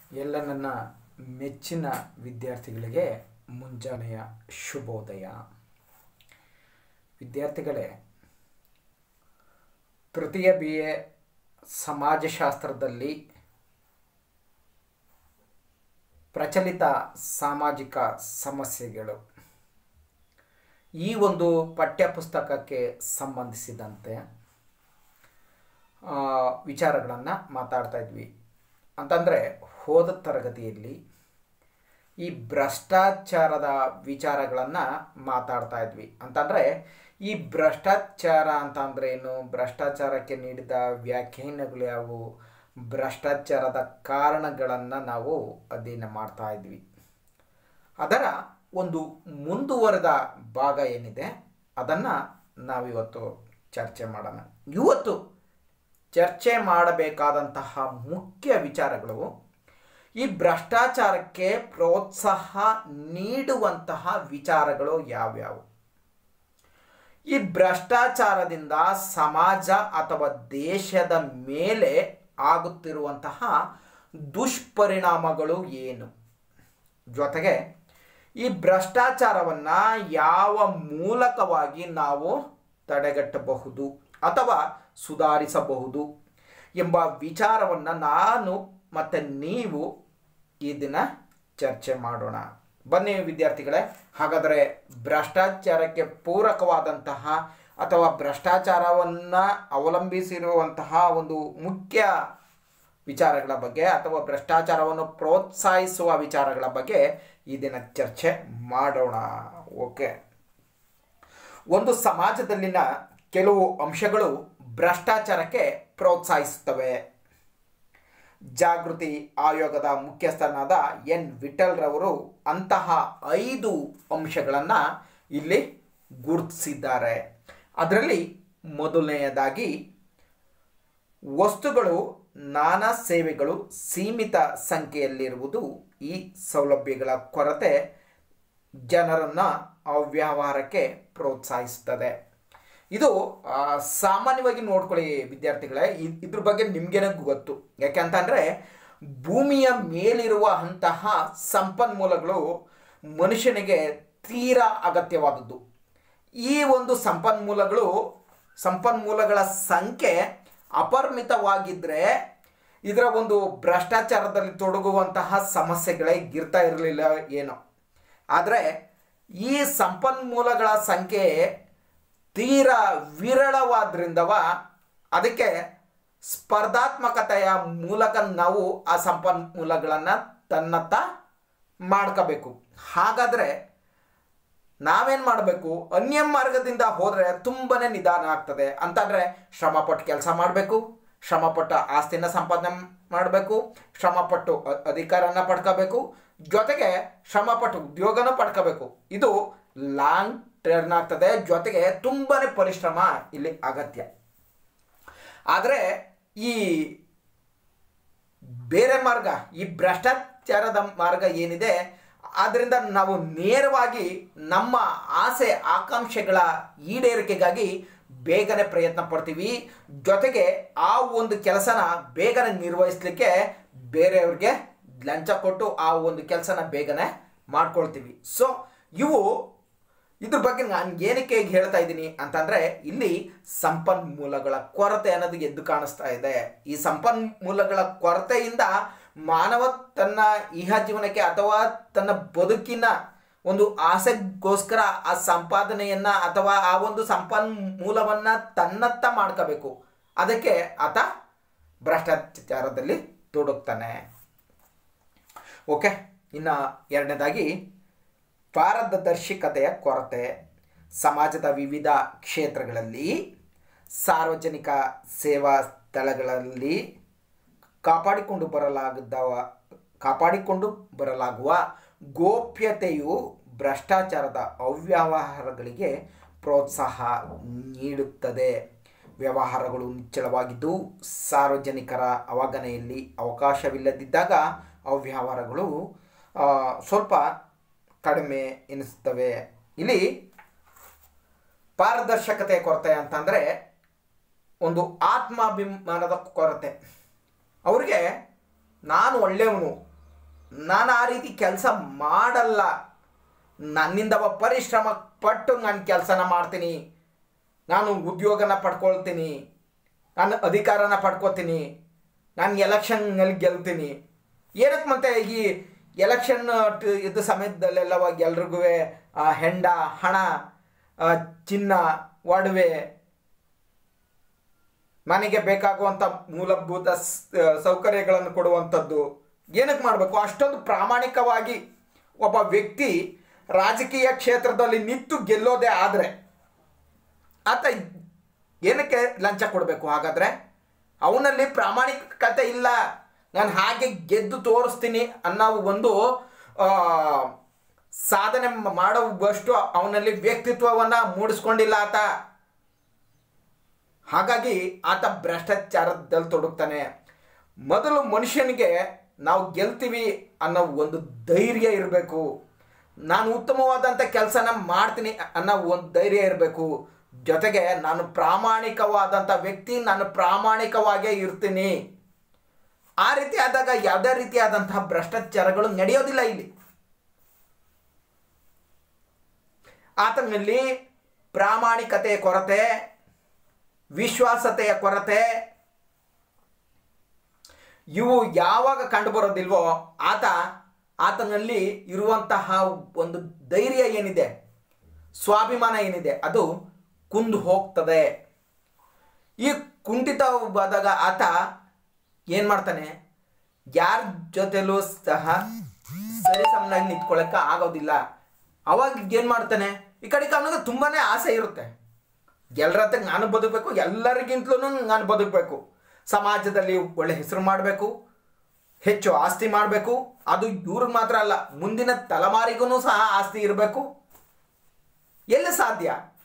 ಎಲ್ಲ ನನ್ನ ಮೆಚ್ಚಿನ ವಿದ್ಯಾರ್ಥಿಗಳಿಗೆ ಮುಂಜಾನೆಯ ಶುಭೋದಯ ವಿದ್ಯಾರ್ಥಿಗಳೇ ತೃತೀಯ ಬಿ ಎ ಸಮಾಜಶಾಸ್ತ್ರದಲ್ಲಿ ಪ್ರಚಲಿತ ಸಾಮಾಜಿಕ ಸಮಸ್ಯೆಗಳು ಈ ಒಂದು ಪಠ್ಯಪುಸ್ತಕಕ್ಕೆ ಸಂಬಂಧಿಸಿದಂತೆ ವಿಚಾರಗಳನ್ನು ಮಾತಾಡ್ತಾ ಇದ್ವಿ ಅಂತಂದರೆ ಹೋದ ತರಗತಿಯಲ್ಲಿ ಈ ಭ್ರಷ್ಟಾಚಾರದ ವಿಚಾರಗಳನ್ನು ಮಾತಾಡ್ತಾ ಇದ್ವಿ ಅಂತಂದರೆ ಈ ಭ್ರಷ್ಟಾಚಾರ ಅಂತ ಅಂದ್ರೆ ಏನು ಭ್ರಷ್ಟಾಚಾರಕ್ಕೆ ನೀಡಿದ ವ್ಯಾಖ್ಯಾನಗಳು ಯಾವುವು ಭ್ರಷ್ಟಾಚಾರದ ಕಾರಣಗಳನ್ನು ನಾವು ಅಧ್ಯಯನ ಮಾಡ್ತಾ ಇದ್ವಿ ಅದರ ಒಂದು ಮುಂದುವರೆದ ಭಾಗ ಏನಿದೆ ಅದನ್ನು ನಾವಿವತ್ತು ಚರ್ಚೆ ಮಾಡೋಣ ಇವತ್ತು ಚರ್ಚೆ ಮಾಡಬೇಕಾದಂತಹ ಮುಖ್ಯ ವಿಚಾರಗಳು ಈ ಭ್ರಷ್ಟಾಚಾರಕ್ಕೆ ಪ್ರೋತ್ಸಾಹ ನೀಡುವಂತಹ ವಿಚಾರಗಳು ಯಾವ್ಯಾವು ಈ ಭ್ರಷ್ಟಾಚಾರದಿಂದ ಸಮಾಜ ಅಥವಾ ದೇಶದ ಮೇಲೆ ಆಗುತ್ತಿರುವಂತಹ ದುಷ್ಪರಿಣಾಮಗಳು ಏನು ಜೊತೆಗೆ ಈ ಭ್ರಷ್ಟಾಚಾರವನ್ನು ಯಾವ ಮೂಲಕವಾಗಿ ನಾವು ತಡೆಗಟ್ಟಬಹುದು ಅಥವಾ ಸುಧಾರಿಸಬಹುದು ಎಂಬ ವಿಚಾರವನ್ನು ನಾನು ಮತ್ತು ನೀವು ಈ ದಿನ ಚರ್ಚೆ ಮಾಡೋಣ ಬನ್ನಿ ವಿದ್ಯಾರ್ಥಿಗಳೇ ಹಾಗಾದರೆ ಭ್ರಷ್ಟಾಚಾರಕ್ಕೆ ಪೂರಕವಾದಂತಹ ಅಥವಾ ಭ್ರಷ್ಟಾಚಾರವನ್ನು ಅವಲಂಬಿಸಿರುವಂತಹ ಒಂದು ಮುಖ್ಯ ವಿಚಾರಗಳ ಬಗ್ಗೆ ಅಥವಾ ಭ್ರಷ್ಟಾಚಾರವನ್ನು ಪ್ರೋತ್ಸಾಹಿಸುವ ವಿಚಾರಗಳ ಬಗ್ಗೆ ಈ ದಿನ ಚರ್ಚೆ ಮಾಡೋಣ ಓಕೆ ಒಂದು ಸಮಾಜದಲ್ಲಿನ ಕೆಲವು ಅಂಶಗಳು ಭ್ರಷ್ಟಾಚಾರಕ್ಕೆ ಪ್ರೋತ್ಸಾಹಿಸುತ್ತವೆ ಜಾಗೃತಿ ಆಯೋಗದ ಮುಖ್ಯಸ್ಥನಾದ ಎನ್ ವಿಠಲ್ರವರು ಅಂತಹ ಐದು ಅಂಶಗಳನ್ನು ಇಲ್ಲಿ ಗುರುತಿಸಿದ್ದಾರೆ ಅದರಲ್ಲಿ ಮೊದಲನೆಯದಾಗಿ ವಸ್ತುಗಳು ನಾನಾ ಸೇವೆಗಳು ಸೀಮಿತ ಸಂಖ್ಯೆಯಲ್ಲಿರುವುದು ಈ ಸೌಲಭ್ಯಗಳ ಕೊರತೆ ಜನರನ್ನು ಅವ್ಯವಹಾರಕ್ಕೆ ಪ್ರೋತ್ಸಾಹಿಸುತ್ತದೆ ಇದು ಸಾಮಾನ್ಯವಾಗಿ ನೋಡ್ಕೊಳ್ಳಿ ವಿದ್ಯಾರ್ಥಿಗಳೇ ಇದ್ರ ಬಗ್ಗೆ ನಿಮಗೇನೆ ಗೊತ್ತು ಯಾಕೆಂತಂದರೆ ಭೂಮಿಯ ಮೇಲಿರುವ ಅಂತಹ ಸಂಪನ್ಮೂಲಗಳು ಮನುಷ್ಯನಿಗೆ ತೀರಾ ಅಗತ್ಯವಾದದ್ದು ಈ ಒಂದು ಸಂಪನ್ಮೂಲಗಳು ಸಂಪನ್ಮೂಲಗಳ ಸಂಖ್ಯೆ ಅಪರಿಮಿತವಾಗಿದ್ದರೆ ಇದರ ಒಂದು ಭ್ರಷ್ಟಾಚಾರದಲ್ಲಿ ತೊಡಗುವಂತಹ ಸಮಸ್ಯೆಗಳೇ ಇರ್ತಾ ಇರಲಿಲ್ಲ ಏನೋ ಆದರೆ ಈ ಸಂಪನ್ಮೂಲಗಳ ಸಂಖ್ಯೆ ತೀರಾ ವಿರಳವಾದ್ರಿಂದವ ಅದಕ್ಕೆ ಸ್ಪರ್ಧಾತ್ಮಕತೆಯ ಮೂಲಕ ನಾವು ಆ ಸಂಪನ್ಮೂಲಗಳನ್ನು ತನ್ನತ್ತ ಮಾಡ್ಕೋಬೇಕು ಹಾಗಾದರೆ ನಾವೇನು ಮಾಡಬೇಕು ಅನ್ಯ ಮಾರ್ಗದಿಂದ ಹೋದರೆ ತುಂಬನೇ ನಿಧಾನ ಆಗ್ತದೆ ಅಂತಂದರೆ ಶ್ರಮಪಟ್ಟು ಕೆಲಸ ಮಾಡಬೇಕು ಶ್ರಮಪಟ್ಟ ಆಸ್ತಿನ ಸಂಪಾದನೆ ಮಾಡಬೇಕು ಶ್ರಮಪಟ್ಟು ಅಧಿಕಾರನ ಪಡ್ಕೋಬೇಕು ಜೊತೆಗೆ ಶ್ರಮಪಟ್ಟು ಉದ್ಯೋಗನ ಪಡ್ಕೋಬೇಕು ಇದು ಲಾಂಗ್ ಟರ್ನ್ ಆಗ್ತದೆ ಜೊತೆಗೆ ತುಂಬಾ ಪರಿಶ್ರಮ ಇಲ್ಲಿ ಅಗತ್ಯ ಆದರೆ ಈ ಬೇರೆ ಮಾರ್ಗ ಈ ಭ್ರಷ್ಟಾಚಾರದ ಮಾರ್ಗ ಏನಿದೆ ಆದ್ದರಿಂದ ನಾವು ನೇರವಾಗಿ ನಮ್ಮ ಆಸೆ ಆಕಾಂಕ್ಷೆಗಳ ಈಡೇರಿಕೆಗಾಗಿ ಬೇಗನೆ ಪ್ರಯತ್ನ ಪಡ್ತೀವಿ ಜೊತೆಗೆ ಆ ಒಂದು ಕೆಲಸನ ಬೇಗನೆ ನಿರ್ವಹಿಸಲಿಕ್ಕೆ ಬೇರೆಯವ್ರಿಗೆ ಲಂಚ ಕೊಟ್ಟು ಆ ಒಂದು ಕೆಲಸನ ಬೇಗನೆ ಮಾಡ್ಕೊಳ್ತೀವಿ ಸೊ ಇವು ಇದ್ರ ಬಗ್ಗೆ ನಾನು ಏನಕ್ಕೆ ಹೇಳ್ತಾ ಇದ್ದೀನಿ ಅಂತಂದರೆ ಇಲ್ಲಿ ಸಂಪನ್ಮೂಲಗಳ ಕೊರತೆ ಅನ್ನೋದು ಎದ್ದು ಕಾಣಿಸ್ತಾ ಇದೆ ಈ ಸಂಪನ್ಮೂಲಗಳ ಕೊರತೆಯಿಂದ ಮಾನವ ತನ್ನ ಇಹ ಜೀವನಕ್ಕೆ ಅಥವಾ ತನ್ನ ಬದುಕಿನ ಒಂದು ಆಸೆಗೋಸ್ಕರ ಆ ಸಂಪಾದನೆಯನ್ನ ಅಥವಾ ಆ ಒಂದು ಸಂಪನ್ಮೂಲವನ್ನ ತನ್ನತ್ತ ಮಾಡ್ಕೋಬೇಕು ಅದಕ್ಕೆ ಆತ ಭ್ರಷ್ಟಾಚಾರದಲ್ಲಿ ತೊಡಗ್ತಾನೆ ಓಕೆ ಇನ್ನು ಎರಡನೇದಾಗಿ ಪಾರದರ್ಶಕತೆಯ ಕೊರತೆ ಸಮಾಜದ ವಿವಿಧ ಕ್ಷೇತ್ರಗಳಲ್ಲಿ ಸಾರ್ವಜನಿಕ ಸೇವಾ ಸ್ಥಳಗಳಲ್ಲಿ ಕಾಪಾಡಿಕೊಂಡು ಬರಲಾಗದವ ಕಾಪಾಡಿಕೊಂಡು ಬರಲಾಗುವ ಗೋಪ್ಯತೆಯು ಭ್ರಷ್ಟಾಚಾರದ ಅವ್ಯವಹಾರಗಳಿಗೆ ಪ್ರೋತ್ಸಾಹ ನೀಡುತ್ತದೆ ವ್ಯವಹಾರಗಳು ನಿಚ್ಚಳವಾಗಿದ್ದು ಸಾರ್ವಜನಿಕರ ಅವಗಣನೆಯಲ್ಲಿ ಅವಕಾಶವಿಲ್ಲದಿದ್ದಾಗ ಅವ್ಯವಹಾರಗಳು ಸ್ವಲ್ಪ ಕಡಿಮೆ ಎನಿಸುತ್ತವೆ ಇಲ್ಲಿ ಪಾರದರ್ಶಕತೆ ಕೊರತೆ ಅಂತಂದರೆ ಒಂದು ಆತ್ಮಾಭಿಮಾನದ ಕೊರತೆ ಅವ್ರಿಗೆ ನಾನು ಒಳ್ಳೆಯವನು ನಾನು ಆ ರೀತಿ ಕೆಲಸ ಮಾಡಲ್ಲ ನನ್ನಿಂದ ಪರಿಶ್ರಮ ಪಟ್ಟು ನಾನು ಕೆಲಸನ ಮಾಡ್ತೀನಿ ನಾನು ಉದ್ಯೋಗನ ಪಡ್ಕೊಳ್ತೀನಿ ನಾನು ಅಧಿಕಾರನ ಪಡ್ಕೋತೀನಿ ನಾನು ಎಲೆಕ್ಷನ್ನಲ್ಲಿ ಗೆಲ್ತೀನಿ ಏನಕ್ಕೆ ಮತ್ತೆ ಈ ಎಲೆಕ್ಷನ್ ಇದು ಸಮಯದಲ್ಲೆಲ್ಲ ಎಲ್ರಿಗೂ ಹೆಂಡ ಹಣ ಆ, ಚಿನ್ನ ಒಡವೆ ಮನೆಗೆ ಬೇಕಾಗುವಂಥ ಮೂಲಭೂತ ಸ್- ಸೌಕರ್ಯಗಳನ್ನು ಕೊಡುವಂಥದ್ದು ಏನಕ್ಕೆ ಮಾಡಬೇಕು ಅಷ್ಟೊಂದು ಪ್ರಾಮಾಣಿಕವಾಗಿ ಒಬ್ಬ ವ್ಯಕ್ತಿ ರಾಜಕೀಯ ಕ್ಷೇತ್ರದಲ್ಲಿ ನಿಂತು ಗೆಲ್ಲೋದೇ ಆದರೆ ಆತ ಏನಕ್ಕೆ ಲಂಚ ಕೊಡಬೇಕು ಹಾಗಾದರೆ ಅವನಲ್ಲಿ ಪ್ರಾಮಾಣಿಕತೆ ಇಲ್ಲ ನಾನು ಹಾಗೆ ಗೆದ್ದು ತೋರಿಸ್ತೀನಿ ಅನ್ನೋ ಒಂದು ಆ, ಸಾಧನೆ ಮಾಡುವಷ್ಟು ಅವನಲ್ಲಿ ವ್ಯಕ್ತಿತ್ವವನ್ನು ಮೂಡಿಸ್ಕೊಂಡಿಲ್ಲ ಆತ ಹಾಗಾಗಿ ಆತ ಭ್ರಷ್ಟಾಚಾರದಲ್ಲಿ ತೊಡಗ್ತಾನೆ ಮೊದಲು ಮನುಷ್ಯನಿಗೆ ನಾವು ಗೆಲ್ತೀವಿ ಅನ್ನೋ ಒಂದು ಧೈರ್ಯ ಇರಬೇಕು ನಾನು ಉತ್ತಮವಾದಂಥ ಕೆಲಸನ ಮಾಡ್ತೀನಿ ಅನ್ನೋ ಒಂದು ಧೈರ್ಯ ಇರಬೇಕು ಜೊತೆಗೆ ನಾನು ಪ್ರಾಮಾಣಿಕವಾದಂಥ ವ್ಯಕ್ತಿ ನಾನು ಪ್ರಾಮಾಣಿಕವಾಗೇ ಇರ್ತೀನಿ ಆ ರೀತಿ ಆದಾಗ ಯಾವುದೇ ರೀತಿಯಾದಂತಹ ಭ್ರಷ್ಟಾಚಾರಗಳು ನಡೆಯೋದಿಲ್ಲ ಇಲ್ಲಿ ಆತನಲ್ಲಿ ಪ್ರಾಮಾಣಿಕತೆಯ ಕೊರತೆ ವಿಶ್ವಾಸತೆಯ ಕೊರತೆ ಇವು ಯಾವಾಗ ಕಂಡುಬರೋದಿಲ್ವೋ ಆತ ಆತನಲ್ಲಿ ಇರುವಂತಹ ಒಂದು ಧೈರ್ಯ ಏನಿದೆ ಸ್ವಾಭಿಮಾನ ಏನಿದೆ ಅದು ಕುಂದು ಹೋಗ್ತದೆ ಈ ಕುಂಠಿತವಾದಾಗ ಆತ ಏನು ಮಾಡ್ತಾನೆ ಯಾರ ಜೊತೆಲೂ ಸಹ ಸರಿ ಸಮನಾಗಿ ನಿಂತ್ಕೊಳ್ಳೋಕೆ ಆಗೋದಿಲ್ಲ ಅವಾಗ ಏನು ಮಾಡ್ತಾನೆ ಈ ಕಡೆಗೆ ಅವನಿಗೆ ತುಂಬಾ ಆಸೆ ಇರುತ್ತೆ ಎಲ್ಲರ ಹತ್ರ ನಾನು ಬದುಕಬೇಕು ಎಲ್ಲರಿಗಿಂತಲೂ ನಾನು ಬದುಕಬೇಕು ಸಮಾಜದಲ್ಲಿ ಒಳ್ಳೆ ಹೆಸರು ಮಾಡಬೇಕು ಹೆಚ್ಚು ಆಸ್ತಿ ಮಾಡಬೇಕು ಅದು ಇವ್ರಿಗೆ ಮಾತ್ರ ಅಲ್ಲ ಮುಂದಿನ ತಲೆಮಾರಿಗೂ ಸಹ ಆಸ್ತಿ ಇರಬೇಕು ಎಲ್ಲಿ ಸಾಧ್ಯ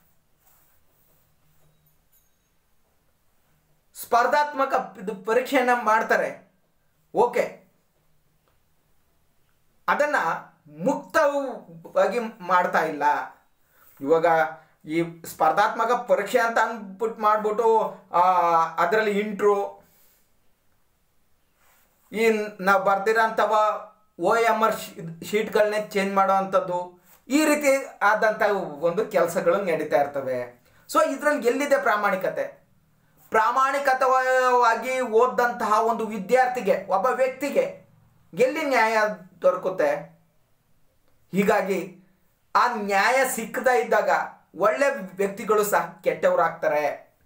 ಸ್ಪರ್ಧಾತ್ಮಕ ಇದು ಪರೀಕ್ಷೆಯನ್ನ ಮಾಡ್ತಾರೆ ಓಕೆ ಅದನ್ನ ಮುಕ್ತವಾಗಿ ಮಾಡ್ತಾ ಇಲ್ಲ ಇವಾಗ ಈ ಸ್ಪರ್ಧಾತ್ಮಕ ಪರೀಕ್ಷೆ ಅಂತ ಅಂದ್ಬಿಟ್ಟು ಮಾಡ್ಬಿಟ್ಟು ಅದರಲ್ಲಿ ಇಂಟ್ರು ಈ ನಾವು ಬರ್ದಿರೋಂಥವ ಓ ಎಮ್ ಆರ್ ಶೀಟ್ಗಳನ್ನೇ ಚೇಂಜ್ ಮಾಡೋ ಅಂಥದ್ದು ಈ ರೀತಿ ಆದಂಥ ಒಂದು ಕೆಲಸಗಳು ನಡೀತಾ ಇರ್ತವೆ ಸೊ ಇದರಲ್ಲಿ ಎಲ್ಲಿದೆ ಪ್ರಾಮಾಣಿಕತೆ ಪ್ರಾಮಾಣಿಕತವಾಗಿ ಓದಂತಹ ಒಂದು ವಿದ್ಯಾರ್ಥಿಗೆ ಒಬ್ಬ ವ್ಯಕ್ತಿಗೆ ಎಲ್ಲಿ ನ್ಯಾಯ ದೊರಕುತ್ತೆ ಹೀಗಾಗಿ ಆ ನ್ಯಾಯ ಸಿಕ್ಕದ ಇದ್ದಾಗ ಒಳ್ಳೆ ವ್ಯಕ್ತಿಗಳು ಸಹ ಕೆಟ್ಟವರಾಗ್ತಾರೆ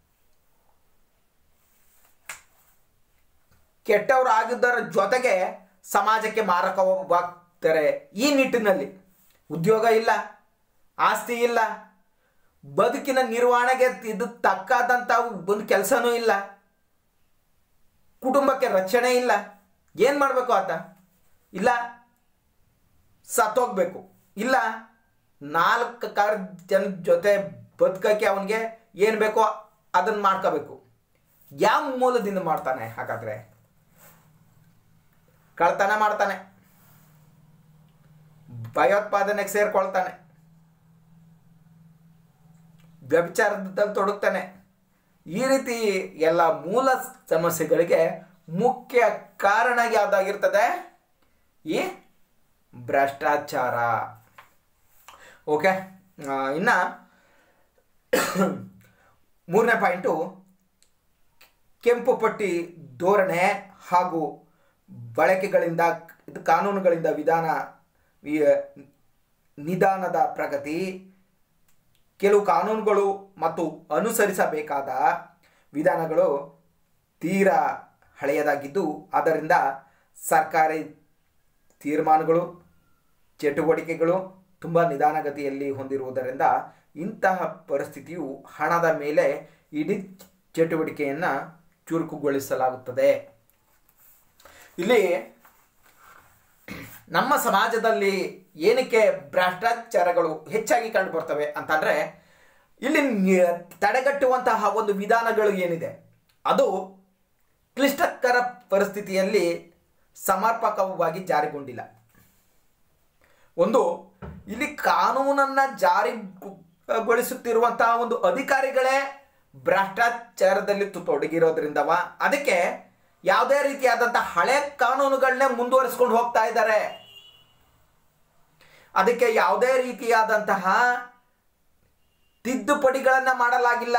ಕೆಟ್ಟವರು ಆಗಿದ್ದರ ಜೊತೆಗೆ ಸಮಾಜಕ್ಕೆ ಮಾರಕವಾಗ್ತಾರೆ ಈ ನಿಟ್ಟಿನಲ್ಲಿ ಉದ್ಯೋಗ ಇಲ್ಲ ಆಸ್ತಿ ಇಲ್ಲ ಬದುಕಿನ ನಿರ್ವಹಣೆಗೆ ಇದು ತಕ್ಕಾದಂಥ ಒಂದು ಕೆಲಸನೂ ಇಲ್ಲ ಕುಟುಂಬಕ್ಕೆ ರಕ್ಷಣೆ ಇಲ್ಲ ಏನು ಮಾಡಬೇಕು ಆತ ಇಲ್ಲ ಸತ್ತೋಗ್ಬೇಕು ಇಲ್ಲ ನಾಲ್ಕು ಕಾರ್ ಜನ ಜೊತೆ ಬದುಕಕ್ಕೆ ಅವನಿಗೆ ಏನು ಬೇಕೋ ಅದನ್ನು ಮಾಡ್ಕೋಬೇಕು ಯಾವ ಮೂಲದಿಂದ ಮಾಡ್ತಾನೆ ಹಾಗಾದರೆ ಕಳ್ತನ ಮಾಡ್ತಾನೆ ಭಯೋತ್ಪಾದನೆಗೆ ಸೇರ್ಕೊಳ್ತಾನೆ ವ್ಯಭಿಚಾರದಲ್ಲಿ ತೊಡಗ್ತಾನೆ ಈ ರೀತಿ ಎಲ್ಲ ಮೂಲ ಸಮಸ್ಯೆಗಳಿಗೆ ಮುಖ್ಯ ಕಾರಣ ಯಾವುದಾಗಿರ್ತದೆ ಈ ಭ್ರಷ್ಟಾಚಾರ ಓಕೆ ಇನ್ನು ಮೂರನೇ ಪಾಯಿಂಟು ಕೆಂಪು ಪಟ್ಟಿ ಧೋರಣೆ ಹಾಗೂ ಬಳಕೆಗಳಿಂದ ಇದು ಕಾನೂನುಗಳಿಂದ ವಿಧಾನ ವಿ- ನಿಧಾನದ ಪ್ರಗತಿ ಕೆಲವು ಕಾನೂನುಗಳು ಮತ್ತು ಅನುಸರಿಸಬೇಕಾದ ವಿಧಾನಗಳು ತೀರಾ ಹಳೆಯದಾಗಿದ್ದು ಆದ್ದರಿಂದ ಸರ್ಕಾರಿ ತೀರ್ಮಾನಗಳು ಚಟುವಟಿಕೆಗಳು ತುಂಬ ನಿಧಾನಗತಿಯಲ್ಲಿ ಹೊಂದಿರುವುದರಿಂದ ಇಂತಹ ಪರಿಸ್ಥಿತಿಯು ಹಣದ ಮೇಲೆ ಇಡೀ ಚಟುವಟಿಕೆಯನ್ನು ಚುರುಕುಗೊಳಿಸಲಾಗುತ್ತದೆ ಇಲ್ಲಿ ನಮ್ಮ ಸಮಾಜದಲ್ಲಿ ಏನಕ್ಕೆ ಭ್ರಷ್ಟಾಚಾರಗಳು ಹೆಚ್ಚಾಗಿ ಕಂಡು ಬರ್ತವೆ ಅಂತಂದ್ರೆ ಇಲ್ಲಿ ನ್ಯ- ತಡೆಗಟ್ಟುವಂತಹ ಒಂದು ವಿಧಾನಗಳು ಏನಿದೆ ಅದು ಕ್ಲಿಷ್ಟಕರ ಪರಿಸ್ಥಿತಿಯಲ್ಲಿ ಸಮರ್ಪಕವಾಗಿ ಜಾರಿಗೊಂಡಿಲ್ಲ ಒಂದು ಇಲ್ಲಿ ಕಾನೂನನ್ನ ಜಾರಿಗೊಳಿಸುತ್ತಿರುವಂತಹ ಒಂದು ಅಧಿಕಾರಿಗಳೇ ಭ್ರಷ್ಟಾಚಾರದಲ್ಲಿ ತು- ತೊಡಗಿರೋದ್ರಿಂದವ ಅದಕ್ಕೆ ಯಾವುದೇ ರೀತಿಯಾದಂತಹ ಹಳೆ ಕಾನೂನುಗಳನ್ನೇ ಮುಂದುವರಿಸ್ಕೊಂಡು ಹೋಗ್ತಾ ಇದ್ದಾರೆ ಅದಕ್ಕೆ ಯಾವುದೇ ರೀತಿಯಾದಂತಹ ತಿದ್ದುಪಡಿಗಳನ್ನ ಮಾಡಲಾಗಿಲ್ಲ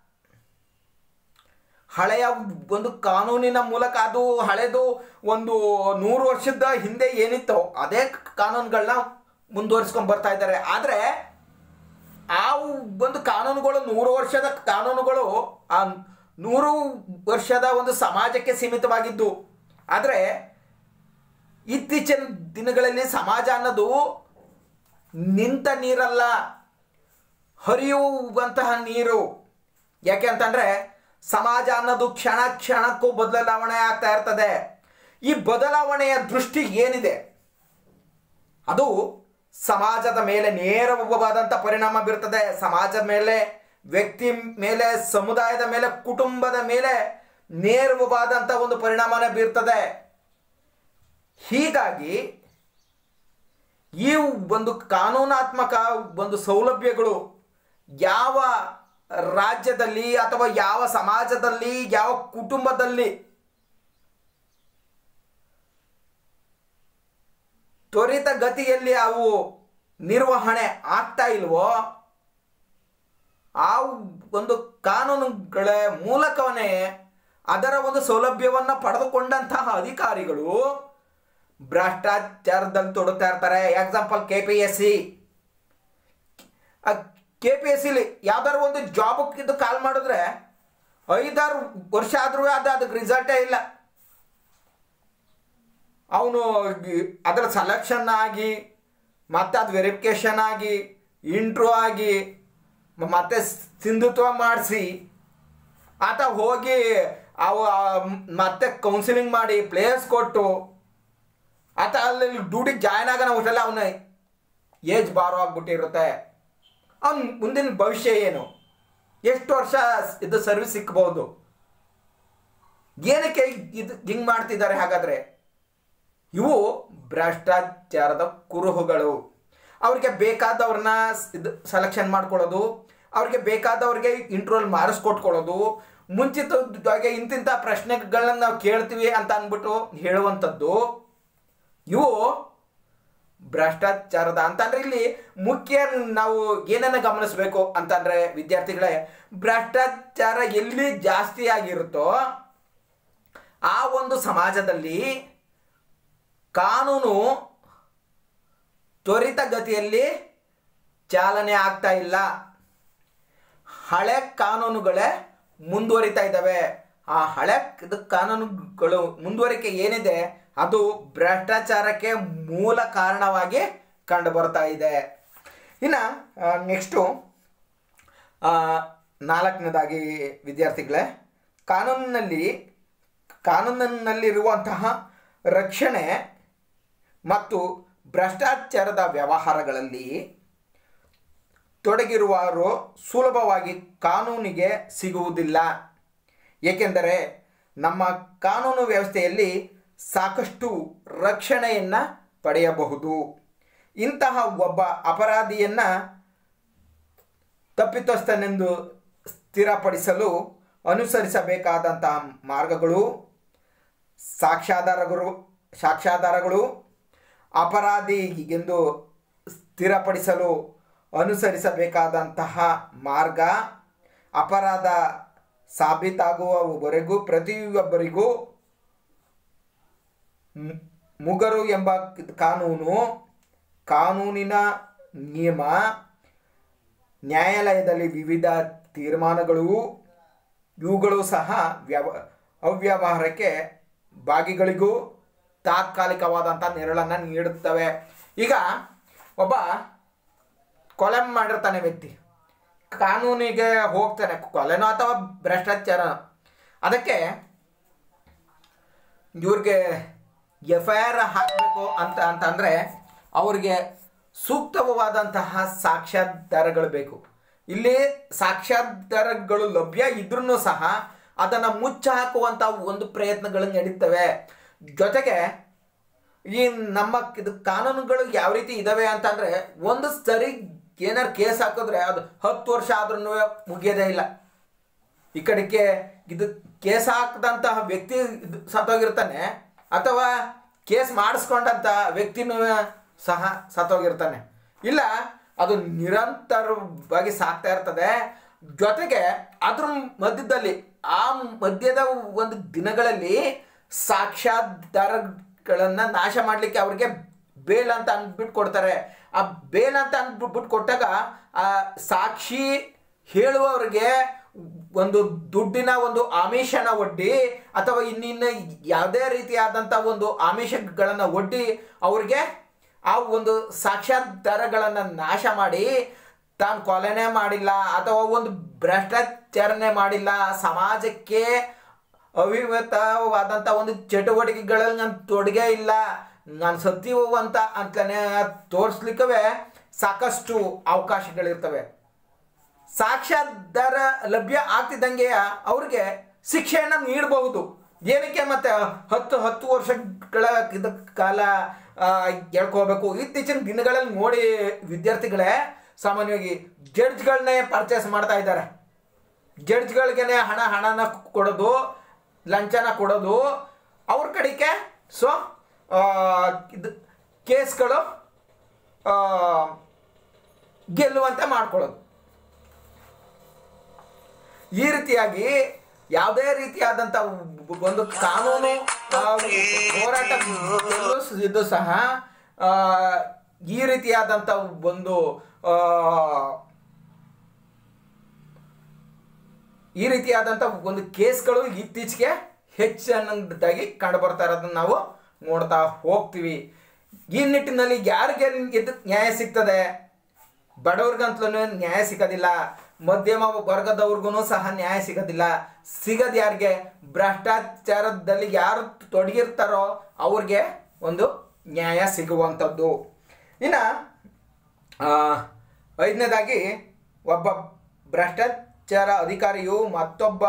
ಹಳೆಯ ಒಂದು ಕಾನೂನಿನ ಮೂಲಕ ಅದು ಹಳೆದು ಒಂದು ನೂರು ವರ್ಷದ ಹಿಂದೆ ಏನಿತ್ತೋ ಅದೇ ಕಾನೂನುಗಳನ್ನ ಮುಂದುವರಿಸ್ಕೊಂಡು ಬರ್ತಾ ಇದ್ದಾರೆ ಆದರೆ ಆ ಒಂದು ಕಾನೂನುಗಳು ನೂರು ವರ್ಷದ ಕಾನೂನುಗಳು ಆ ನೂರು ವರ್ಷದ ಒಂದು ಸಮಾಜಕ್ಕೆ ಸೀಮಿತವಾಗಿದ್ದು ಆದರೆ ಇತ್ತೀಚಿನ ದಿನಗಳಲ್ಲಿ ಸಮಾಜ ಅನ್ನೋದು ನಿಂತ ನೀರಲ್ಲ ಹರಿಯುವಂತಹ ನೀರು ಯಾಕೆ ಅಂತಂದ್ರೆ ಸಮಾಜ ಅನ್ನೋದು ಕ್ಷಣ ಕ್ಷಣಕ್ಕೂ ಬದಲಾವಣೆ ಆಗ್ತಾ ಇರ್ತದೆ ಈ ಬದಲಾವಣೆಯ ದೃಷ್ಟಿ ಏನಿದೆ ಅದು ಸಮಾಜದ ಮೇಲೆ ನೇರವಾದಂಥ ಪರಿಣಾಮ ಬೀರ್ತದೆ ಸಮಾಜದ ಮೇಲೆ ವ್ಯಕ್ತಿ ಮೇಲೆ ಸಮುದಾಯದ ಮೇಲೆ ಕುಟುಂಬದ ಮೇಲೆ ನೇರವಾದಂಥ ಒಂದು ಪರಿಣಾಮನ ಬೀರ್ತದೆ ಹೀಗಾಗಿ ಈ ಒಂದು ಕಾನೂನಾತ್ಮಕ ಒಂದು ಸೌಲಭ್ಯಗಳು ಯಾವ ರಾಜ್ಯದಲ್ಲಿ ಅಥವಾ ಯಾವ ಸಮಾಜದಲ್ಲಿ ಯಾವ ಕುಟುಂಬದಲ್ಲಿ ತ್ವರಿತ ಗತಿಯಲ್ಲಿ ಅವು ನಿರ್ವಹಣೆ ಆಗ್ತಾ ಇಲ್ವೋ ಆ ಒಂದು ಕಾನೂನುಗಳ ಮೂಲಕವೇ ಅದರ ಒಂದು ಸೌಲಭ್ಯವನ್ನು ಪಡೆದುಕೊಂಡಂತಹ ಅಧಿಕಾರಿಗಳು ಭ್ರಷ್ಟಾಚಾರದಲ್ಲಿ ತೊಡಗ್ತಾ ಇರ್ತಾರೆ example K P S C K P S ಸಿಲಿ ಯಾವ್ದಾದ್ರು ಒಂದು ಜಾಬ್ ಇದು ಕಾಲ್ ಮಾಡಿದ್ರೆ ಐದಾರು ವರ್ಷ ಆದ್ರೂ ಅದು ಅದಕ್ಕೆ ರಿಸಲ್ಟೇ ಇಲ್ಲ ಅವನು ಅದರ ಸೆಲೆಕ್ಷನ್ ಆಗಿ ಮತ್ತೆ ಅದು ವೆರಿಫಿಕೇಷನ್ ಆಗಿ ಇಂಟ್ರೂ ಆಗಿ ಮ- ಮತ್ತೆ ಸಿಂಧುತ್ವ ಮಾಡಿಸಿ ಆತ ಹೋಗಿ ಅವ ಮತ್ತೆ ಕೌನ್ಸಿಲಿಂಗ್ ಮಾಡಿ ಪ್ಲೇಸ್ ಕೊಟ್ಟು ಆತ ಅಲ್ಲಿ ಡ್ಯೂಟಿಗೆ ಜಾಯ್ನ್ ಆಗೋಣ ಅಷ್ಟೆಲ್ಲ ಅವನ ಏಜ್ ಬಾರೋ ಆಗ್ಬಿಟ್ಟಿರುತ್ತೆ ಅವನ ಮುಂದಿನ ಭವಿಷ್ಯ ಏನು ಎಷ್ಟು ವರ್ಷ ಇದು ಸರ್ವಿಸ್ ಸಿಕ್ಬಹುದು ಏನಕ್ಕೆ ಇದು ಹಿಂಗೆ ಮಾಡ್ತಿದ್ದಾರೆ ಹಾಗಾದರೆ ಇವು ಭ್ರಷ್ಟಾಚಾರದ ಕುರುಹುಗಳು ಅವ್ರಿಗೆ ಬೇಕಾದವ್ರನ್ನ ಇದು ಸೆಲೆಕ್ಷನ್ ಮಾಡ್ಕೊಳ್ಳೋದು ಅವ್ರಿಗೆ ಬೇಕಾದವ್ರಿಗೆ ಇಂಟ್ರೋಲ್ ಮಾಡಿಸ್ಕೊಟ್ಕೊಳ್ಳೋದು ಮುಂಚಿತವಾಗಿ ಇಂತಿಂಥ ಪ್ರಶ್ನೆಗಳನ್ನ ನಾವು ಕೇಳ್ತೀವಿ ಅಂತ ಅಂದ್ಬಿಟ್ಟು ಹೇಳುವಂಥದ್ದು ಇವು ಭ್ರಷ್ಟಾಚಾರದ ಅಂತಂದ್ರೆ ಇಲ್ಲಿ ಮುಖ್ಯ ನಾವು ಏನನ್ನ ಗಮನಿಸಬೇಕು ಅಂತಂದ್ರೆ ವಿದ್ಯಾರ್ಥಿಗಳೇ ಭ್ರಷ್ಟಾಚಾರ ಎಲ್ಲಿ ಜಾಸ್ತಿ ಆಗಿರುತ್ತೋ ಆ ಒಂದು ಸಮಾಜದಲ್ಲಿ ಕಾನೂನು ತ್ವರಿತ ಗತಿಯಲ್ಲಿ ಚಾಲನೆ ಆಗ್ತಾ ಇಲ್ಲ ಹಳೆ ಕಾನೂನುಗಳೇ ಮುಂದುವರಿತಾ ಇದ್ದಾವೆ ಆ ಹಳೆ ಇದು ಕಾನೂನುಗಳು ಮುಂದುವರಿಕೆ ಏನಿದೆ ಅದು ಭ್ರಷ್ಟಾಚಾರಕ್ಕೆ ಮೂಲ ಕಾರಣವಾಗಿ ಕಂಡು ಬರ್ತಾ ಇದೆ ಇನ್ನು ನೆಕ್ಸ್ಟು ನಾಲ್ಕನೇದಾಗಿ ವಿದ್ಯಾರ್ಥಿಗಳೇ ಕಾನೂನಿನಲ್ಲಿ ಕಾನೂನಿನಲ್ಲಿರುವಂತಹ ರಕ್ಷಣೆ ಮತ್ತು ಭ್ರಷ್ಟಾಚಾರದ ವ್ಯವಹಾರಗಳಲ್ಲಿ ತೊಡಗಿರುವವರು ಸುಲಭವಾಗಿ ಕಾನೂನಿಗೆ ಸಿಗುವುದಿಲ್ಲ ಏಕೆಂದರೆ ನಮ್ಮ ಕಾನೂನು ವ್ಯವಸ್ಥೆಯಲ್ಲಿ ಸಾಕಷ್ಟು ರಕ್ಷಣೆಯನ್ನು ಪಡೆಯಬಹುದು ಇಂತಹ ಒಬ್ಬ ಅಪರಾಧಿಯನ್ನು ತಪ್ಪಿತಸ್ಥನೆಂದು ಸ್ಥಿರಪಡಿಸಲು ಅನುಸರಿಸಬೇಕಾದಂತಹ ಮಾರ್ಗಗಳು ಸಾಕ್ಷ್ಯಾಧಾರಗಳು ಸಾಕ್ಷ್ಯಾಧಾರಗಳು ಅಪರಾಧಿ ಎಂದು ಸ್ಥಿರಪಡಿಸಲು ಅನುಸರಿಸಬೇಕಾದಂತಹ ಮಾರ್ಗ ಅಪರಾಧ ಸಾಬೀತಾಗುವವರೆಗೂ ಪ್ರತಿಯೊಬ್ಬರಿಗೂ ಮು- ಮುಗರು ಎಂಬ ಕಾನೂನು ಕಾನೂನಿನ ನಿಯಮ ನ್ಯಾಯಾಲಯದಲ್ಲಿ ವಿವಿಧ ತೀರ್ಮಾನಗಳು ಇವುಗಳು ಸಹ ವ್ಯವ ಅವ್ಯವಹಾರಕ್ಕೆ ಭಾಗಿಗಳಿಗೂ ತಾತ್ಕಾಲಿಕವಾದಂಥ ನೆರಳನ್ನು ನೀಡುತ್ತವೆ ಈಗ ಒಬ್ಬ ಕೊಲೆ ಮಾಡಿರ್ತಾನೆ ವ್ಯಕ್ತಿ ಕಾನೂನಿಗೆ ಹೋಗ್ತಾನೆ ಕೊಲೆನೋ ಅಥವಾ ಭ್ರಷ್ಟಾಚಾರ ಅದಕ್ಕೆ ಇವ್ರಿಗೆ ಎಫ್ ಐ ಆರ್ ಹಾಕಬೇಕು ಅಂತ ಅಂತಂದರೆ ಅವ್ರಿಗೆ ಸೂಕ್ತವಾದಂತಹ ಸಾಕ್ಷ್ಯಾಧಾರಗಳು ಬೇಕು ಇಲ್ಲಿ ಸಾಕ್ಷ್ಯಾಧಾರಗಳು ಲಭ್ಯ ಇದ್ರೂ ಸಹ ಅದನ್ನು ಮುಚ್ಚ ಹಾಕುವಂಥ ಒಂದು ಪ್ರಯತ್ನಗಳು ನಡೀತವೆ ಜೊತೆಗೆ ಈ ನಮ್ಮ ಇದು ಕಾನೂನುಗಳು ಯಾವ ರೀತಿ ಇದಾವೆ ಅಂತಂದ್ರೆ ಒಂದು ಸರಿ ಏನಾರು ಕೇಸ್ ಹಾಕಿದ್ರೆ ಅದು ಹತ್ತು ವರ್ಷ ಆದ್ರೂ ಮುಗಿಯೋದೇ ಇಲ್ಲ ಈ ಕಡೆಗೆ ಇದು ಕೇಸ್ ಹಾಕದಂತಹ ವ್ಯಕ್ತಿ ಇದ್- ಸತ್ತೋಗಿರ್ತಾನೆ ಅಥವಾ ಕೇಸ್ ಮಾಡಿಸ್ಕೊಂಡಂತ ವ್ಯಕ್ತಿನೂ ಸಹ ಸತ್ತೋಗಿರ್ತಾನೆ ಇಲ್ಲ ಅದು ನಿರಂತರವಾಗಿ ಸಾಕ್ತಾ ಇರ್ತದೆ ಜೊತೆಗೆ ಅದ್ರ ಮಧ್ಯದಲ್ಲಿ ಆ ಮಧ್ಯದ ಒಂದು ದಿನಗಳಲ್ಲಿ ಸಾಕ್ಷಾಧಾರಗಳನ್ನ ನಾಶ ಮಾಡಲಿಕ್ಕೆ ಅವ್ರಿಗೆ ಬೇಲ್ ಅಂತ ಅಂದ್ಬಿಟ್ಟು ಕೊಡ್ತಾರೆ ಆ ಬೇಲ್ ಅಂತ ಅಂದ್ಬಿಟ್ಟು ಕೊಟ್ಟಾಗ ಆ ಸಾಕ್ಷಿ ಹೇಳುವವರಿಗೆ ಒಂದು ದುಡ್ಡಿನ ಒಂದು ಆಮಿಷನ ಒಡ್ಡಿ ಅಥವಾ ಇನ್ನಿನ್ನ ಯಾವುದೇ ರೀತಿಯಾದಂಥ ಒಂದು ಆಮಿಷಗಳನ್ನು ಒಡ್ಡಿ ಅವ್ರಿಗೆ ಆ ಒಂದು ಸಾಕ್ಷಾಧಾರಗಳನ್ನು ನಾಶ ಮಾಡಿ ತಾನು ಕೊಲೆನೇ ಮಾಡಿಲ್ಲ ಅಥವಾ ಒಂದು ಭ್ರಷ್ಟಾಚಾರನೇ ಮಾಡಿಲ್ಲ ಸಮಾಜಕ್ಕೆ ಅವಿಮತವಾದಂಥ ಒಂದು ಚಟುವಟಿಕೆಗಳಲ್ಲಿ ನಾನು ತೊಡಗೇ ಇಲ್ಲ ನಾನು ಸತ್ಯವು ಅಂತ ಅಂತಲೇ ತೋರಿಸ್ಲಿಕ್ಕವೇ ಸಾಕಷ್ಟು ಅವಕಾಶಗಳಿರ್ತವೆ ಸಾಕ್ಷಾಧಾರ ಲಭ್ಯ ಆಗ್ತಿದ್ದಂಗೆ ಅವ್ರಿಗೆ ಶಿಕ್ಷೆಯನ್ನು ನೀಡಬಹುದು ಏನಕ್ಕೆ ಮತ್ತೆ ಹತ್ತು ಹತ್ತು ವರ್ಷಗಳ ಇದ ಕಾಲ ಆ, ಹೇಳ್ಕೋಬೇಕು ಇತ್ತೀಚಿನ ದಿನಗಳಲ್ಲಿ ನೋಡಿ ವಿದ್ಯಾರ್ಥಿಗಳೇ ಸಾಮಾನ್ಯವಾಗಿ ಜಡ್ಜ್ಗಳನ್ನೇ ಪರ್ಚೇಸ್ ಮಾಡ್ತಾ ಇದ್ದಾರೆ ಜಡ್ಜ್ಗಳಿಗೇನೆ ಹಣ ಹಣನ ಕೊಡೋದು ಲಂಚನ ಕೊಡೋದು ಅವ್ರ ಕಡೆಗೆ ಸೊ ಇದು ಕೇಸ್ಗಳು ಆ, ಗೆಲ್ಲುವಂತೆ ಮಾಡ್ಕೊಳ್ಳೋದು ಈ ರೀತಿಯಾಗಿ ಯಾವುದೇ ರೀತಿಯಾದಂಥ ಒಂದು ಕಾನೂನು ಆ, ಹೋರಾಟ ಇದು ಸಹ ಆ, ಈ ರೀತಿಯಾದಂಥ ಒಂದು ಆ, ಈ ರೀತಿಯಾದಂಥ ಒಂದು ಕೇಸ್ಗಳು ಇತ್ತೀಚೆಗೆ ಹೆಚ್ಚನ್ನದಾಗಿ ಕಂಡು ಬರ್ತಾ ಇರೋದನ್ನ ನಾವು ನೋಡ್ತಾ ಹೋಗ್ತೀವಿ ಈ ನಿಟ್ಟಿನಲ್ಲಿ ಯಾರಿಗೆ ಇದು ನ್ಯಾಯ ಸಿಗ್ತದೆ ಬಡವ್ರಿಗಂತಲೂ ನ್ಯಾಯ ಸಿಗೋದಿಲ್ಲ ಮಧ್ಯಮ ವರ್ಗದವ್ರಿಗೂ ಸಹ ನ್ಯಾಯ ಸಿಗೋದಿಲ್ಲ ಸಿಗದ್ ಯಾರಿಗೆ ಭ್ರಷ್ಟಾಚಾರದಲ್ಲಿ ಯಾರು ತೊಡಗಿರ್ತಾರೋ ಅವ್ರಿಗೆ ಒಂದು ನ್ಯಾಯ ಸಿಗುವಂಥದ್ದು ಇನ್ನು ಆ, ಐದನೇದಾಗಿ ಒಬ್ಬ ಭ್ರಷ್ಟಾಚಾರ ಅಧಿಕಾರಿಯು ಮತ್ತೊಬ್ಬ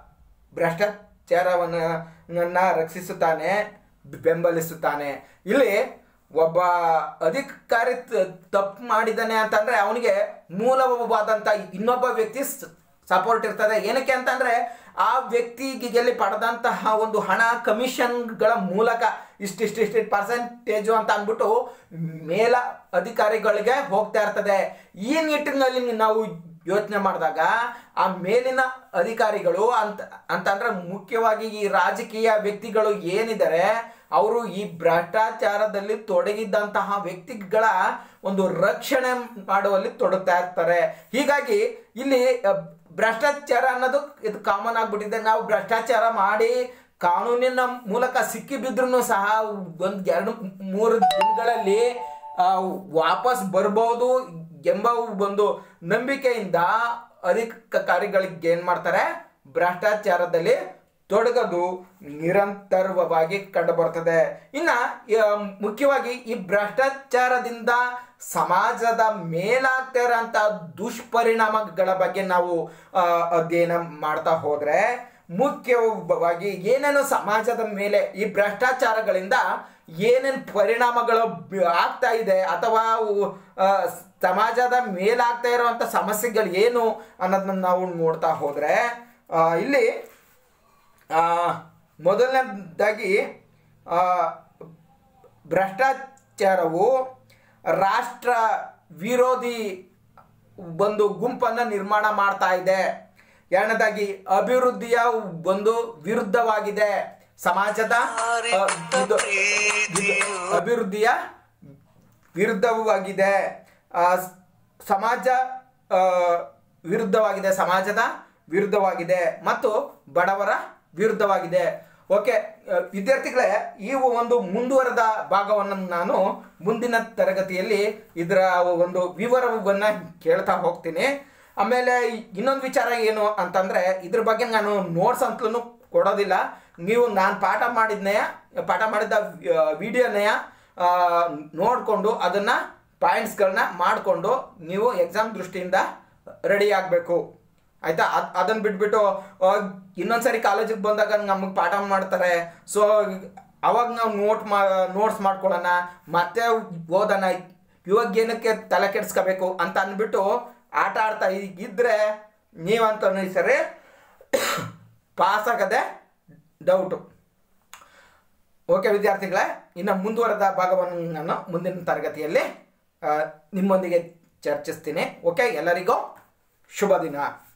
ಭ್ರಷ್ಟಾಚಾರವನ್ನು ನನ್ನ ರಕ್ಷಿಸುತ್ತಾನೆ ಬೆಂಬಲಿಸುತ್ತಾನೆ ಇಲ್ಲಿ ಒಬ್ಬ ಅಧಿಕಾರಿ ತಪ್ಪು ಮಾಡಿದ್ದಾನೆ ಅಂತಂದ್ರೆ ಅವನಿಗೆ ಮೂಲವಾದಂಥ ಇನ್ನೊಬ್ಬ ವ್ಯಕ್ತಿ ಸಪೋರ್ಟ್ ಇರ್ತದೆ ಏನಕ್ಕೆ ಅಂತಂದ್ರೆ ಆ ವ್ಯಕ್ತಿಗೆ ಪಡೆದಂತಹ ಒಂದು ಹಣ ಕಮಿಷನ್ಗಳ ಮೂಲಕ ಇಷ್ಟಿಷ್ಟಿಷ್ಟು ಪರ್ಸೆಂಟೇಜು ಅಂತ ಅಂದ್ಬಿಟ್ಟು ಮೇಲ ಅಧಿಕಾರಿಗಳಿಗೆ ಹೋಗ್ತಾ ಇರ್ತದೆ ಈ ನಿಟ್ಟಿನಲ್ಲಿ ನಾವು ಯೋಚನೆ ಮಾಡಿದಾಗ ಆ ಮೇಲಿನ ಅಧಿಕಾರಿಗಳು ಅಂತ ಅಂತಂದ್ರೆ ಮುಖ್ಯವಾಗಿ ಈ ರಾಜಕೀಯ ವ್ಯಕ್ತಿಗಳು ಏನಿದ್ದಾರೆ ಅವರು ಈ ಭ್ರಷ್ಟಾಚಾರದಲ್ಲಿ ತೊಡಗಿದ್ದಂತಹ ವ್ಯಕ್ತಿಗಳ ಒಂದು ರಕ್ಷಣೆ ಮಾಡುವಲ್ಲಿ ತೊಡಗ್ತಾ ಇರ್ತಾರೆ ಹೀಗಾಗಿ ಇಲ್ಲಿ ಅ, ಭ್ರಷ್ಟಾಚಾರ ಅನ್ನೋದು ಇದು ಕಾಮನ್ ಆಗ್ಬಿಟ್ಟಿದೆ ನಾವು ಭ್ರಷ್ಟಾಚಾರ ಮಾಡಿ ಕಾನೂನಿನ ಮೂಲಕ ಸಿಕ್ಕಿ ಬಿದ್ರೂ ಸಹ ಒಂದು ಎರಡು ಮೂರು ದಿನಗಳಲ್ಲಿ ಆ, ವಾಪಸ್ ಬರ್ಬೋದು ಎಂಬ ಒಂದು ನಂಬಿಕೆಯಿಂದ ಅಧಿಕಾರಿಗಳಿಗೆ ಏನ್ ಮಾಡ್ತಾರೆ ಭ್ರಷ್ಟಾಚಾರದಲ್ಲಿ ತೊಡಗದು ನಿರಂತರವಾಗಿ ಕಂಡು ಬರ್ತದೆ ಇನ್ನ ಆ, ಮುಖ್ಯವಾಗಿ ಈ ಭ್ರಷ್ಟಾಚಾರದಿಂದ ಸಮಾಜದ ಮೇಲಾಗ್ತಾ ಇರೋಂಥ ದುಷ್ಪರಿಣಾಮಗಳ ಬಗ್ಗೆ ನಾವು ಆ, ಅಧ್ಯಯನ ಮಾಡ್ತಾ ಹೋದ್ರೆ ಮುಖ್ಯವಾಗಿ ಏನೇನು ಸಮಾಜದ ಮೇಲೆ ಈ ಭ್ರಷ್ಟಾಚಾರಗಳಿಂದ ಏನೇನು ಪರಿಣಾಮಗಳು ಬ- ಆಗ್ತಾ ಇದೆ ಅಥವಾ ಅವು, ಆ, ಸಮಾಜದ ಮೇಲಾಗ್ತಾ ಇರುವಂಥ ಸಮಸ್ಯೆಗಳು ಏನು ಅನ್ನೋದನ್ನ ನಾವು ನೋಡ್ತಾ ಹೋದ್ರೆ ಆ, ಇಲ್ಲಿ ಆ, ಮೊದಲನೇದಾಗಿ ಆ, ಭ್ರಷ್ಟಾಚಾರವು ರಾಷ್ಟ್ರ ವಿರೋಧಿ ಒಂದು ಗುಂಪನ್ನು ನಿರ್ಮಾಣ ಮಾಡ್ತಾ ಇದೆ ಎರಡನೇದಾಗಿ ಅಭಿವೃದ್ಧಿಯ ಒಂದು ವಿರುದ್ಧವಾಗಿದೆ ಸಮಾಜದ ಆ, ಇದು- ಇದು ಅಭಿವೃದ್ಧಿಯ ವಿರುದ್ಧವಾಗಿದೆ ಆ, ಸ್- ಸಮಾಜ ಆ, ವಿರುದ್ಧವಾಗಿದೆ ಸಮಾಜದ ವಿರುದ್ಧವಾಗಿದೆ ಮತ್ತು ಬಡವರ ವಿರುದ್ಧವಾಗಿದೆ ಓಕೆ ಆ, ವಿದ್ಯಾರ್ಥಿಗಳೇ ಈ ಒಂದು ಮುಂದುವರೆದ ಭಾಗವನ್ನು ನಾನು ಮುಂದಿನ ತರಗತಿಯಲ್ಲಿ ಇದರ ಒಂದು ವಿವರವನ್ನು ಕೇಳ್ತಾ ಹೋಗ್ತೀನಿ ಆಮೇಲೆ ಇನ್ನೊಂದು ವಿಚಾರ ಏನು ಅಂತಂದ್ರೆ ಇದ್ರ ಬಗ್ಗೆ ನಾನು ನೋಟ್ಸ್ ಅಂತಲೂ ಕೊಡೋದಿಲ್ಲ ನೀವು ನಾನು ಪಾಠ ಮಾಡಿದ್ನೆಯ ಪಾಠ ಮಾಡಿದ ವಿಡಿಯೋನೆಯ ನೋಡಿಕೊಂಡು ಅದನ್ನು ಪಾಯಿಂಟ್ಸ್ಗಳನ್ನ ಮಾಡಿಕೊಂಡು ನೀವು ಎಕ್ಸಾಮ್ ದೃಷ್ಟಿಯಿಂದ ರೆಡಿ ಆಗಬೇಕು ಆಯ್ತಾ ಅದ್ ಅದನ್ನು ಬಿಟ್ಬಿಟ್ಟು ಆ, ಇನ್ನೊಂದ್ಸರಿ ಕಾಲೇಜಿಗೆ ಬಂದಾಗ ನಮಗೆ ಪಾಠ ಮಾಡ್ತಾರೆ ಸೊ ಅವಾಗ ನಾವು ನೋಟ್ ಮಾ ನೋಟ್ಸ್ ಮಾಡ್ಕೊಳ್ಳೋಣ ಮತ್ತೆ ಓದೋಣ ಇವಾಗ ಏನಕ್ಕೆ ತಲೆ ಕೆಡ್ಸ್ಕೋಬೇಕು ಅಂತ ಅಂದ್ಬಿಟ್ಟು ಆಟ ಆಡ್ತಾ ಇ- ಇದ್ರೆ ನೀವಂತ ಸರಿ ಪಾಸ್ ಆಗದೆ ಡೌಟು ಓಕೆ ವಿದ್ಯಾರ್ಥಿಗಳೇ ಇನ್ನು ಮುಂದುವರೆದ ಭಾಗವನ್ನು ನಾನು ಮುಂದಿನ ತರಗತಿಯಲ್ಲಿ ಆ, ನಿಮ್ಮೊಂದಿಗೆ ಚರ್ಚಿಸ್ತೀನಿ ಓಕೆ ಎಲ್ಲರಿಗೂ ಶುಭ ದಿನ